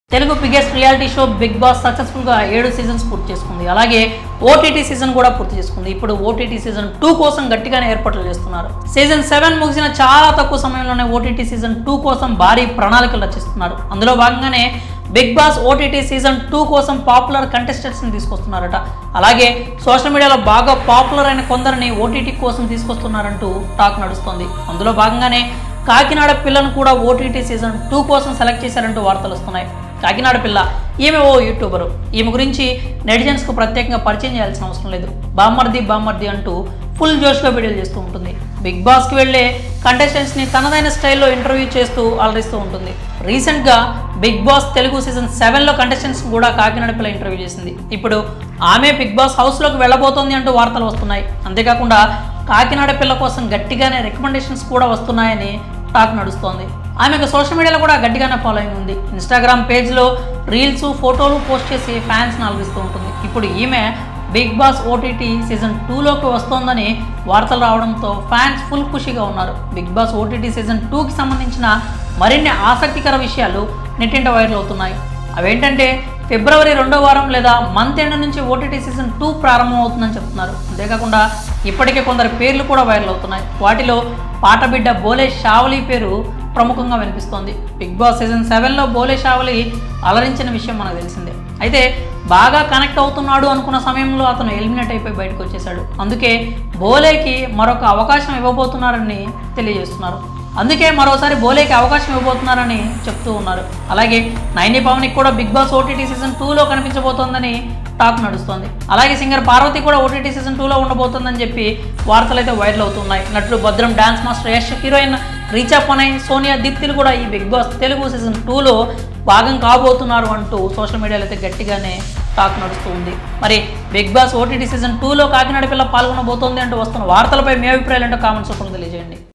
Telugu biggest reality show big boss సక్సెస్ఫుల్గా ఏడు seasons పూర్తి చేసుకుంది అలాగే ఓటీటీ సీజన్ కూడా పూర్తి చేసుకుంది ఇప్పుడు ఓటీటీ సీజన్ టూ కోసం గట్టిగానే ఏర్పాట్లు చేస్తున్నారు సీజన్ సెవెన్ ముగిసిన చాలా తక్కువ సమయంలోనే ఓటీటీ సీజన్ టూ కోసం భారీ ప్రణాళికలు రచిస్తున్నారు అందులో భాగంగానే big boss OTT season two కోసం పాపులర్ కంటెస్టెంట్స్ని తీసుకొస్తున్నారట అలాగే సోషల్ మీడియాలో బాగా పాపులర్ అయిన కొందరిని ఓటీటీ కోసం తీసుకొస్తున్నారంటూ టాక్ నడుస్తోంది అందులో భాగంగానే కాకినాడ పిల్లను కూడా ఓటీటీ సీజన్ టూ కోసం సెలెక్ట్ చేశారంటూ వార్తలు వస్తున్నాయి కాకినాడ పిల్ల ఈమె ఓ యూట్యూబరు ఈమె గురించి నెటిజన్స్కు ప్రత్యేకంగా పరిచయం చేయాల్సిన అవసరం లేదు బామ్మర్ది బామ్మర్ది అంటూ ఫుల్ జోష్గా వీడియోలు చేస్తూ ఉంటుంది బిగ్ బాస్కి వెళ్ళే కంటెస్టెంట్స్ని తనదైన స్టైల్లో ఇంటర్వ్యూ చేస్తూ అలరిస్తూ ఉంటుంది రీసెంట్గా బిగ్ బాస్ తెలుగు సీజన్ సెవెన్లో కంటెస్టెంట్స్ కూడా కాకినాడ పిల్ల ఇంటర్వ్యూ చేసింది ఇప్పుడు ఆమె బిగ్ బాస్ హౌస్లోకి వెళ్ళబోతోంది అంటూ వార్తలు వస్తున్నాయి అంతేకాకుండా కాకినాడ పిల్ల కోసం గట్టిగానే రికమెండేషన్స్ కూడా వస్తున్నాయని టాక్ నడుస్తోంది ఆమెకు సోషల్ మీడియాలో కూడా గట్టిగానే ఫాలోయింగ్ ఉంది ఇన్స్టాగ్రామ్ పేజ్లో రీల్స్ ఫోటోలు పోస్ట్ చేసి ఫ్యాన్స్ని అలరిస్తూ ఉంటుంది ఇప్పుడు ఈమె బిగ్ బాస్ ఓటీటీ సీజన్ టూలోకి వస్తోందని వార్తలు రావడంతో ఫ్యాన్స్ ఫుల్ ఖుషిగా ఉన్నారు బిగ్ బాస్ ఓటీటీ సీజన్ టూకి సంబంధించిన మరిన్ని ఆసక్తికర విషయాలు నెట్టింట వైరల్ అవుతున్నాయి అవేంటంటే ఫిబ్రవరి రెండో వారం లేదా మంత్ ఎండ్ నుంచి ఓటీటీ సీజన్ టూ ప్రారంభం అవుతుందని చెప్తున్నారు అంతేకాకుండా ఇప్పటికే కొందరు పేర్లు కూడా వైరల్ అవుతున్నాయి వాటిలో పాటబిడ్డ బోలే షావలి పేరు ప్రముఖంగా వినిపిస్తోంది బిగ్ బాస్ సీజన్ సెవెన్లో బోలే షావలి అలరించిన విషయం మనకు తెలిసిందే అయితే బాగా కనెక్ట్ అవుతున్నాడు అనుకున్న సమయంలో అతను ఎలిమినేట్ అయిపోయి బయటకు వచ్చేసాడు అందుకే బోలేకి మరొక అవకాశం ఇవ్వబోతున్నారని తెలియజేస్తున్నారు అందుకే మరోసారి బోలేకి అవకాశం ఇవ్వబోతున్నారని చెప్తూ ఉన్నారు అలాగే నైని పవన్కి కూడా బిగ్ బాస్ ఓటీటీ సీజన్ టూలో కనిపించబోతోందని టాక్ నడుస్తోంది అలాగే సింగర్ పార్వతి కూడా ఓటీటీ సీజన్ టూలో ఉండబోతోందని చెప్పి వార్తలు అయితే వైరల్ అవుతున్నాయి నటుడు Bhadram dance master Yash heroine Richa Panai Sonia దీప్తిలు కూడా ఈ బిగ్ బాస్ తెలుగు సీజన్ టూలో భాగం కాబోతున్నారు అంటూ సోషల్ మీడియాలో అయితే గట్టిగానే టాక్ నడుస్తూ ఉంది మరి బిగ్ బాస్ ఓటీటీ సీజన్ టూలో కాకినాడ పిల్ల పాల్గొనబోతోంది అంటూ వస్తున్న వార్తలపై మీ అభిప్రాయాలు ఏంటో కామెంట్స్ రూపంలో తెలియజేయండి